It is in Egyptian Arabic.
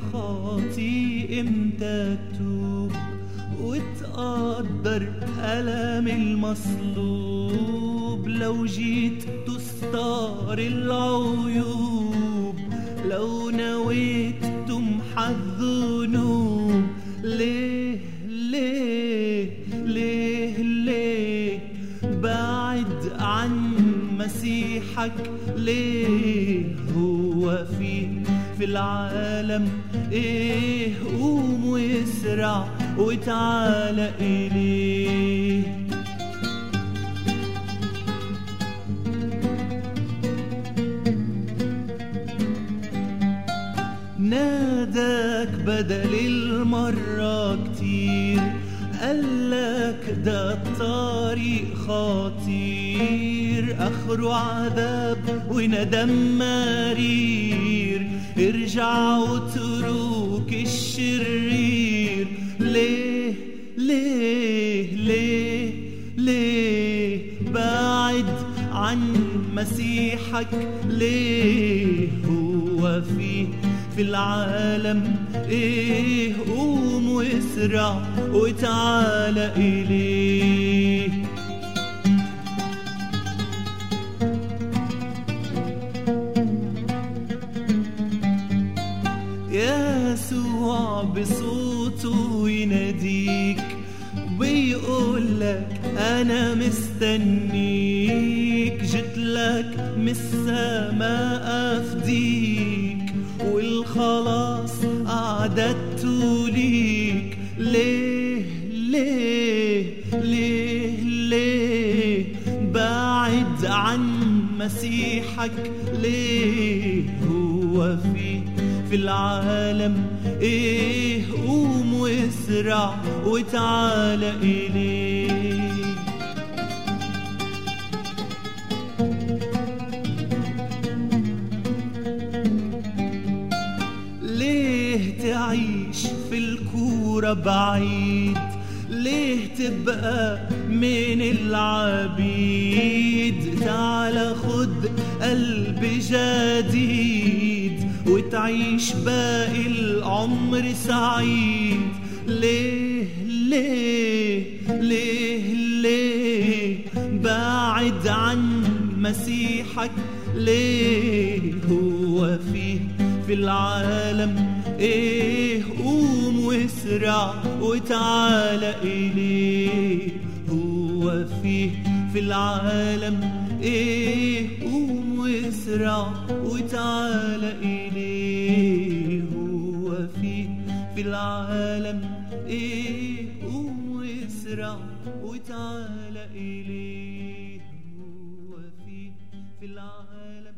خاطي امتى تتوب وتقدر ألم المصلوب لو جيت تستار العيوب لو نويت تمحى الذنوب ليه ليه ليه ليه بعد عن مسيحك ليه هو في في العالم ايه قوم واسرع وتعالى اليه ناداك بدل المرة كتير قالك ده الطريق خطير آخره عذاب وندم مرير ارجع واترك الشرير ليه ليه ليه ليه بعد عن مسيحك ليه هو فيه في العالم ايه قوم واسرع وتعالى اليه يسوع بصوته يناديك بيقول لك انا مستنيك جيت لك من السماء افديك والخلاص اعددته ليك ليه ليه ليه ليه بعد عن مسيحك ليه هو في في العالم ايه قوم واسرع وتعالى اليه ليه تعيش في الكورة بعيد ليه تبقى من العبيد تعال خد قلب جديد وتعيش باقي العمر سعيد ليه ليه ليه ليه بعد عن مسيحك ليه هو فيه في العالم ايه قوم واسرع وتعالى اليه هو فيه في العالم ايه قوم واسرع وتعالى اليه هو فيه في العالم ايه قوم واسرع وتعالى اليه هو فيه في العالم